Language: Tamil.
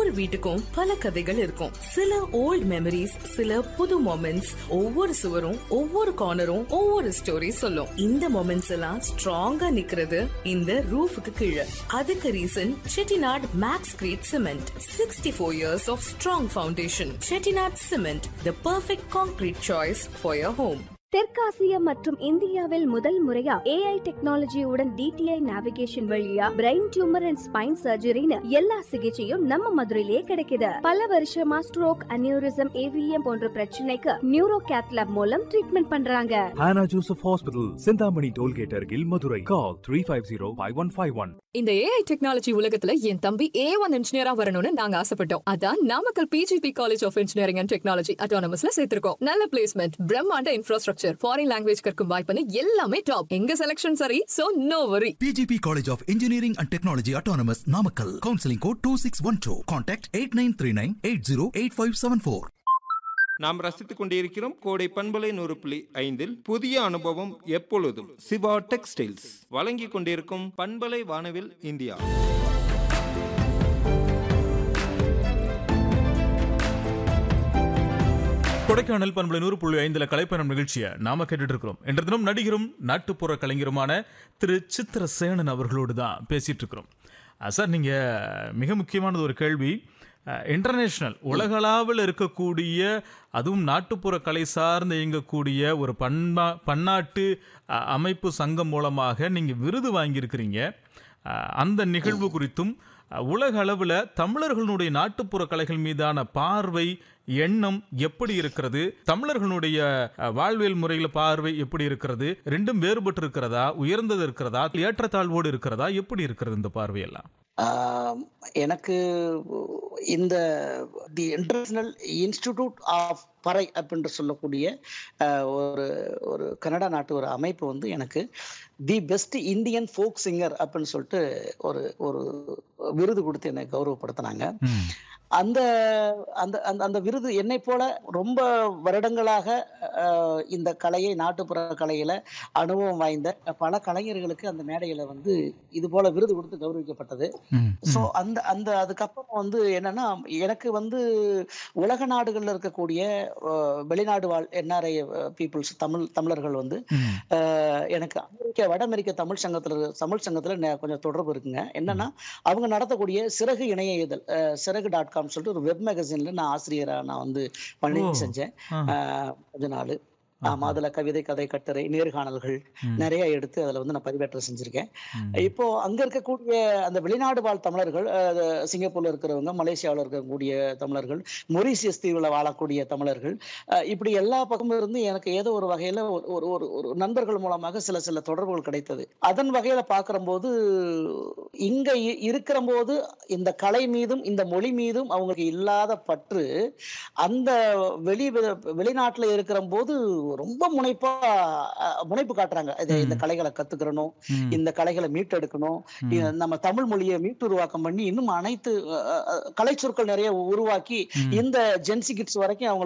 ஒவ்வொரு வீட்டுக்கும் பல கதைகள் இருக்கும் சில ஓல்ட் மெமரிஸ் சில புது மொமெண்ட்ஸ் ஒவ்வொரு சுவரும் ஒவ்வொரு கார்னரும் ஒவ்வொரு ஸ்டோரி சொல்லும் இந்த மொமெண்ட்ஸ் எல்லாம் ஸ்ட்ராங்கா நிக்கிறது இந்த ரூஃபுக்கு கீழே அதுக்கு reason Chettinad makes great cement sixty four years of strong foundation Chettinad cement the perfect concrete choice for your home தெற்காசிய மற்றும் இந்தியாவில் முதல் முறையா ஏஐ டெக்னாலஜியுடன் டிடிஐ நேவிகேஷன் வழியா பிரெயின் டியூமர் அண்ட் ஸ்பைன் சர்ஜரின்னு எல்லா சிகிச்சையும் நம்ம மதுரையிலே கிடைக்குது பல வருஷமா ஸ்ட்ரோக் அனியூரிசம் ஏவிஎம் போன்ற பிரச்சனைக்கு நியூரோ கேத்லாப் மூலம் ட்ரீட்மெண்ட் பண்றாங்க Hannah Joseph Hospital, Sindhamani Tollgate Argil, Madurai. Call 350-5151. இந்த ஏஐ டெக்னாலஜி உலகத்துல என் தம்பி ஏ ஒன் இன்ஜினியரா வரணும்னு நாங்க ஆசைப்பட்டோம் அதான் Namakkal PGP college of engineering and technology அட்டானமஸ்ல சேர்த்திருக்கோம் நல்ல பிளேஸ்மெண்ட் பிரம்மாண்ட இன்ஃப்ராஸ்ட்ரக்சர் ஃபாரின் லாங்குவேஜ் கற்கும் வாய்ப்புன்னு எல்லாமே டாப் எங்க செலக்ஷன் சரி so no worry PGP College of Engineering and Technology Autonomous Namakkal. Counseling code 2612. Contact 8939-808574. நாம் ரசித்துக் கொண்டிருக்கிறோம் கோடை பண்பலை நூறு புள்ளி ஐந்தில் புதிய அனுபவம் எப்பொழுதும் சிவா டெக்ஸ்டைல்ஸ் வழங்கிக் கொண்டிருக்கும் பண்பலை வானவில் இந்தியா கொடைக்கானல் பண்பலை நூறு புள்ளி ஐந்துல கலைப்பயணம் நிகழ்ச்சியை நாம கேட்டுட்டு இருக்கிறோம் என்ற தினம் நடிகரும் நாட்டுப்புற கலைஞருமான திரு சித்திர சேனன் அவர்களோடு தான் பேசிட்டு இருக்கிறோம் அஹ் சார் நீங்க மிக முக்கியமானது ஒரு கேள்வி இன்டர்நேஷனல் உலகளாவில் இருக்கக்கூடிய அதுவும் நாட்டுப்புற கலை சார்ந்து இயங்கக்கூடிய ஒரு பண்பா பன்னாட்டு அஹ், அமைப்பு சங்கம் மூலமாக நீங்க விருது வாங்கியிருக்கிறீங்க அஹ், அந்த நிகழ்வு குறித்தும் அஹ், உலக அளவில் தமிழர்களுடைய நாட்டுப்புற கலைகள் மீதான பார்வை எண்ணம் எப்படி இருக்கிறது தமிழர்களுடைய அஹ், வாழ்வியல் முறையில் பார்வை எப்படி இருக்கிறது ரெண்டும் வேறுபட்டு இருக்கிறதா உயர்ந்தது இருக்கிறதா ஏற்றத்தாழ்வோடு இருக்கிறதா எப்படி இருக்கிறது இந்த பார்வையெல்லாம் ஆம், எனக்கு இந்த தி இன்டர்நேஷனல் இன்ஸ்டிடியூட் ஆஃப் பறை அப்படின்னு சொல்லக்கூடிய அஹ், ஒரு ஒரு கனடா நாட்டு ஒரு அமைப்பு வந்து எனக்கு the best Indian folk singer அப்படின்னு சொல்லிட்டு ஒரு ஒரு விருது கொடுத்து என்னை கௌரவப்படுத்தினாங்க அந்த அந்த அந்த அந்த விருது என்னை போல ரொம்ப வருடங்களாக அஹ், இந்த கலையை நாட்டுப்புற கலையில அனுபவம் வாய்ந்த பல கலைஞர்களுக்கு அந்த மேடையில வந்து இது போல விருது கொடுத்து கௌரவிக்கப்பட்டது ஸோ அந்த அந்த அதுக்கப்புறம் வந்து என்னன்னா எனக்கு வந்து உலக நாடுகள்ல இருக்கக்கூடிய அஹ், வெளிநாடு வாழ் என்ஆர்ஐ பீப்புள்ஸ் தமிழ் தமிழர்கள் வந்து அஹ், எனக்கு அமெரிக்க வட அமெரிக்க தமிழ் சங்கத்துல தமிழ் சங்கத்துல நெ- கொஞ்சம் தொடர்பு இருக்குங்க என்னன்னா அவங்க நடத்தக்கூடிய சிறகு இணைய இதழ் அஹ், சிறகு டாட் காம் சொல்லிட்டு ஒரு வெப் மேகசின்ல நான் ஆசிரியரா நான் வந்து பணி ஓ. செஞ்சேன் ஆ. அஹ், கொஞ்ச நாள் ஆமா அதுல கவிதை கதை கட்டுரை நேர்காணல்கள் நிறைய எடுத்து அதுல வந்து நான் பதிவேற்றம் செஞ்சிருக்கேன் இப்போ அங்க இருக்கக்கூடிய அந்த வெளிநாடு வாழ் தமிழர்கள் அஹ், சிங்கப்பூர்ல இருக்கிறவங்க மலேசியாவில் இருக்கக்கூடிய தமிழர்கள் மொரீசியஸ் தீவுல வாழக்கூடிய தமிழர்கள் அஹ், இப்படி எல்லா பக்கமும் இருந்து எனக்கு ஏதோ ஒரு வகையில ஒரு ஒரு ஒரு ஒரு நண்பர்கள் மூலமாக சில சில தொடர்புகள் கிடைத்தது அதன் வகையில பார்க்கிறம்போது இங்க இ- இருக்கிற போது இந்த கலை மீதும் இந்த மொழி மீதும் அவங்களுக்கு இல்லாத பற்று அந்த வெளி வெளிநாட்டுல இருக்கிற போது ரொம்ப முனைப்பா அஹ், முனைப்பு காட்டுறாங்க இது இந்த கலைகளை கத்துக்கிறணும் இந்த கலைகளை மீட்டெடுக்கணும் இ- நம்ம தமிழ் மொழியை மீட்டுருவாக்கம் பண்ணி இன்னும் அனைத்து அஹ், அஹ், கலை சொற்கள் நிறைய உருவாக்கி இந்த ஜென்சி கிட்ஸ் வரைக்கும் அவங்க